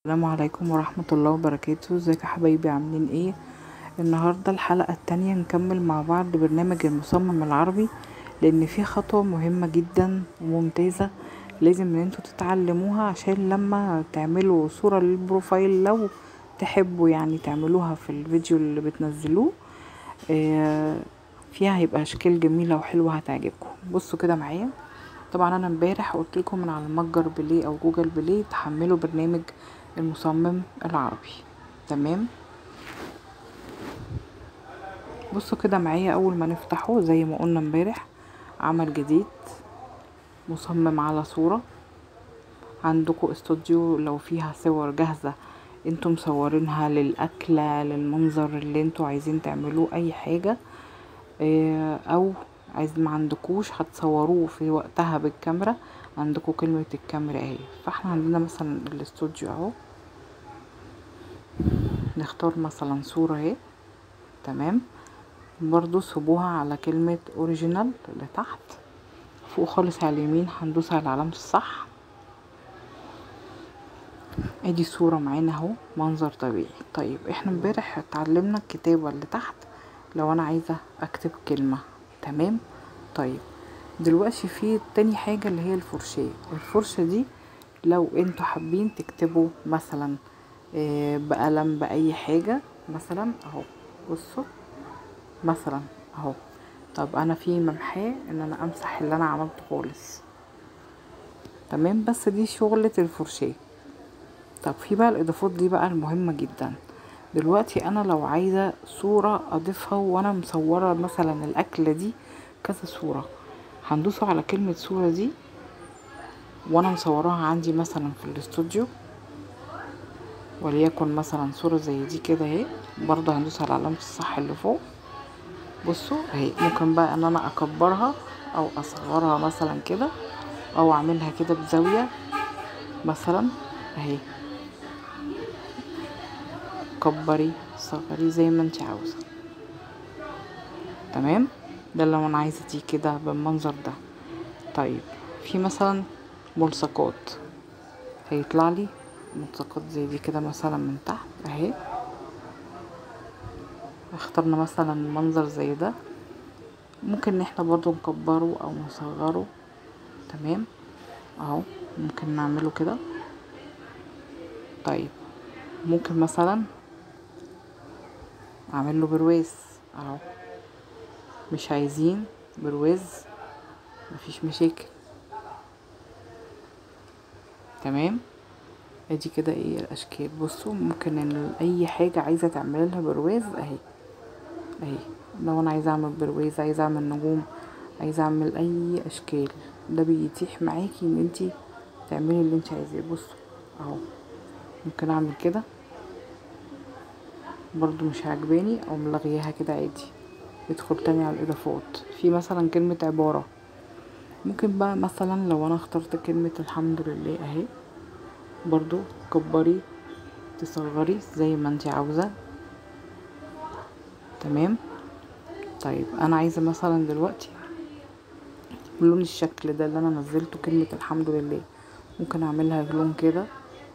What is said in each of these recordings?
السلام عليكم ورحمة الله وبركاته ازيك يا حبايبي عاملين ايه النهاردة الحلقة التانية نكمل مع بعض برنامج المصمم العربي لان في خطوة مهمة جدا وممتازة لازم ان انتوا تتعلموها عشان لما تعملوا صورة للبروفايل لو تحبوا يعني تعملوها في الفيديو اللي بتنزلوه آه، فيها هيبقى اشكال جميلة وحلوة هتعجبكم بصوا كده معايا طبعا انا امبارح قلت لكم من على المتجر بلاي او جوجل بلاي تحملوا برنامج المصمم العربي تمام بصوا كده معايا اول ما نفتحه زي ما قلنا امبارح عمل جديد مصمم على صورة عندكم استوديو لو فيها صور جاهزة انتم مصورينها للأكلة للمنظر اللي انتوا عايزين تعملوه اي حاجة اه او عايز ما عندكوش هتصوروه في وقتها بالكاميرا عندكم كلمة الكاميرا اهي فاحنا عندنا مثلا الاستوديو اهو نختار مثلا صورة اهي تمام برضو سيبوها على كلمة اوريجينال لتحت فوق خالص على اليمين هندوس على علامة الصح ادي صورة معانا اهو منظر طبيعي طيب احنا امبارح اتعلمنا الكتابة اللي تحت لو انا عايزة اكتب كلمة تمام طيب دلوقتي في تاني حاجة اللي هي الفرشاة الفرشة دي لو انتوا حابين تكتبوا مثلا آه، بقلم بأي حاجة مثلا اهو بصوا مثلا اهو طب انا في ممحاه ان انا امسح اللي انا عملته خالص تمام بس دي شغلة الفرشاة طب في بقى الاضافات دي بقى المهمة جدا دلوقتي انا لو عايزة صورة اضيفها وانا مصورة مثلا الاكلة دي كذا صورة هندوسوا على كلمة صورة دي وانا مصوراها عندي مثلا في الاستوديو وليكن مثلا صورة زي دي كده اهي برضه هندوس على علامة الصح اللي فوق بصوا اهي ممكن بقى ان انا اكبرها او اصغرها مثلا كده او اعملها كده بزاوية مثلا اهي كبري صغري زي ما انت عاوزة تمام ده لو انا عايزة دي كده بالمنظر ده طيب في مثلا ملصقات هيطلع لي ملصقات زي دي كده مثلا من تحت اهي اخترنا مثلا منظر زي ده ممكن ان احنا برضو نكبره او نصغره تمام اهو ممكن نعمله كده طيب ممكن مثلا اعمل له برواز اهو مش عايزين برواز مفيش مشاكل تمام ادي كده ايه الاشكال بصوا ممكن ان اي حاجة عايزة تعمل لها برواز اهي اهي لو انا عايزة اعمل برواز عايزة اعمل نجوم عايزة اعمل اي اشكال ده بيتيح معاكي ان انتي تعملي اللي انت عايزاه بصوا اهو ممكن اعمل كده برضو مش عاجباني او ملغياها كده عادي يدخل تاني على الاضافات في مثلا كلمة عبارة ممكن بقى مثلا لو انا اخترت كلمة الحمد لله اهي برضو تكبري تصغري زي ما انت عاوزة تمام طيب انا عايزة مثلا دلوقتي بلون الشكل ده اللي انا نزلته كلمة الحمد لله ممكن اعملها لون كده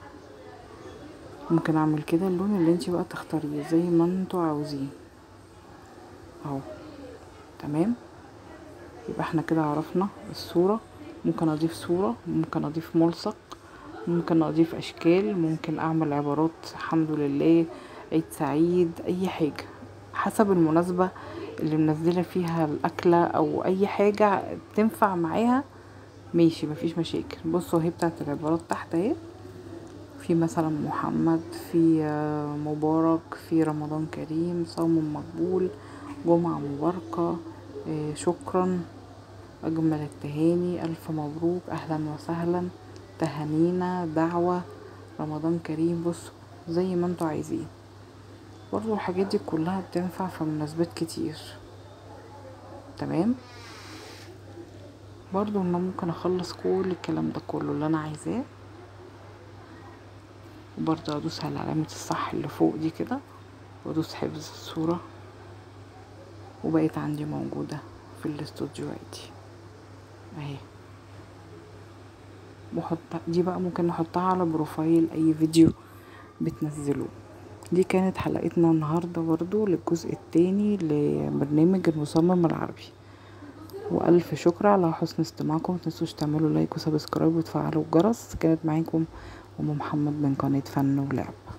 ممكن اعمل كده اللون اللي انت بقى تختاريه زي ما انتوا عاوزين اهو تمام يبقى احنا كده عرفنا الصورة ممكن اضيف صورة ممكن اضيف ملصق ممكن اضيف اشكال ممكن اعمل عبارات الحمد لله عيد سعيد اي حاجة حسب المناسبة اللي منزلة فيها الاكلة او اي حاجة تنفع معاها ماشي مفيش مشاكل بصوا اهي بتاعت العبارات تحت اهي في مثلا محمد في آه، مبارك في رمضان كريم صوم مقبول جمعة مباركة آه، شكرا أجمل التهاني ألف مبروك أهلا وسهلا تهانينا دعوة رمضان كريم بصوا زي ما انتوا عايزين برضو الحاجات دي كلها بتنفع في مناسبات كتير تمام برضو انا ممكن اخلص كل الكلام ده كله اللي انا عايزاه وبرضه ادوس على علامة الصح اللي فوق دي كده وادوس حفظ الصورة وبقيت عندي موجودة في الاستوديو عادي اهي وحط دي بقى ممكن نحطها على بروفايل اي فيديو بتنزلوه دي كانت حلقتنا النهاردة برضو للجزء التاني لبرنامج المصمم العربي والف شكر على حسن استماعكم متنسوش تعملوا لايك وسبسكرايب وتفعلوا الجرس كانت معاكم ام محمد من قناه فن ولعب